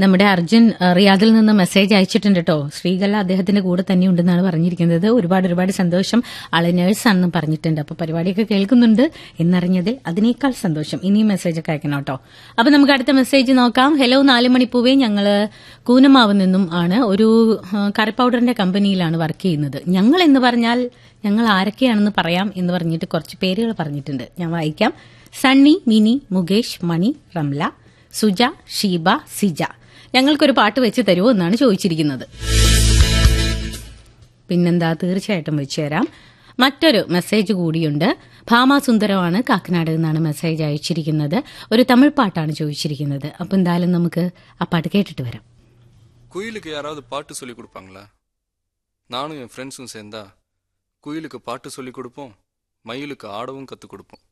നമ്മുടെ അർജുൻ അഹ്, റിയാദിൽ നിന്ന് മെസ്സേജ് അയച്ചിട്ടുണ്ട് കേട്ടോ ശ്രീകല അദ്ദേഹത്തിന്റെ കൂടെ തന്നെ ഉണ്ടെന്നാണ് പറഞ്ഞിരിക്കുന്നത് ഒരുപാട് ഒരുപാട് സന്തോഷം ആള് നേഴ്സാണെന്ന് പറഞ്ഞിട്ടുണ്ട് അപ്പൊ പരിപാടിയൊക്കെ കേൾക്കുന്നുണ്ട് എന്നറിഞ്ഞതിൽ അതിനേക്കാൾ സന്തോഷം ഇനിയും മെസ്സേജ് ഒക്കെ അയക്കണം കേട്ടോ അപ്പൊ നമുക്ക് അടുത്ത മെസ്സേജ് നോക്കാം ഹലോ നാല് മണിപ്പൂവേ ഞങ്ങള് കൂനമാവ് നിന്നും ആണ് ഒരു അഹ്, കറി പൗഡറിന്റെ കമ്പനിയിലാണ് വർക്ക് ചെയ്യുന്നത് ഞങ്ങൾ എന്ന് പറഞ്ഞാൽ ഞങ്ങൾ ആരൊക്കെയാണെന്ന് പറയാം എന്ന് പറഞ്ഞിട്ട് കുറച്ച് പേരുകൾ പറഞ്ഞിട്ടുണ്ട് ഞാൻ വായിക്കാം സണ്ണി മിനി മുകേഷ് മണി റംല സുജ ഷീബ സിജ ഞങ്ങൾക്കൊരു പാട്ട് വെച്ച് തരുമോ എന്നാണ് ചോദിച്ചിരിക്കുന്നത് പിന്നെന്താ തീർച്ചയായിട്ടും വെച്ചു തരാം മറ്റൊരു മെസ്സേജ് കൂടിയുണ്ട് ഭാമാസുന്ദരമാണ് കാക്കനാട് നിന്നാണ് മെസ്സേജ് അയച്ചിരിക്കുന്നത് ഒരു തമിഴ് പാട്ടാണ് ചോദിച്ചിരിക്കുന്നത് അപ്പൊ എന്തായാലും നമുക്ക് ആ പാട്ട് കേട്ടിട്ട് വരാം குயிலுக்கு யாராவது பாட்டு சொல்லி கொடுப்பாங்களா நானும் என் ஃப்ரெண்ட்ஸும் சேர்ந்தா குயிலுக்கு பாட்டு சொல்லி கொடுப்போம் மயிலுக்கு ஆடவும் கற்றுக் கொடுப்போம்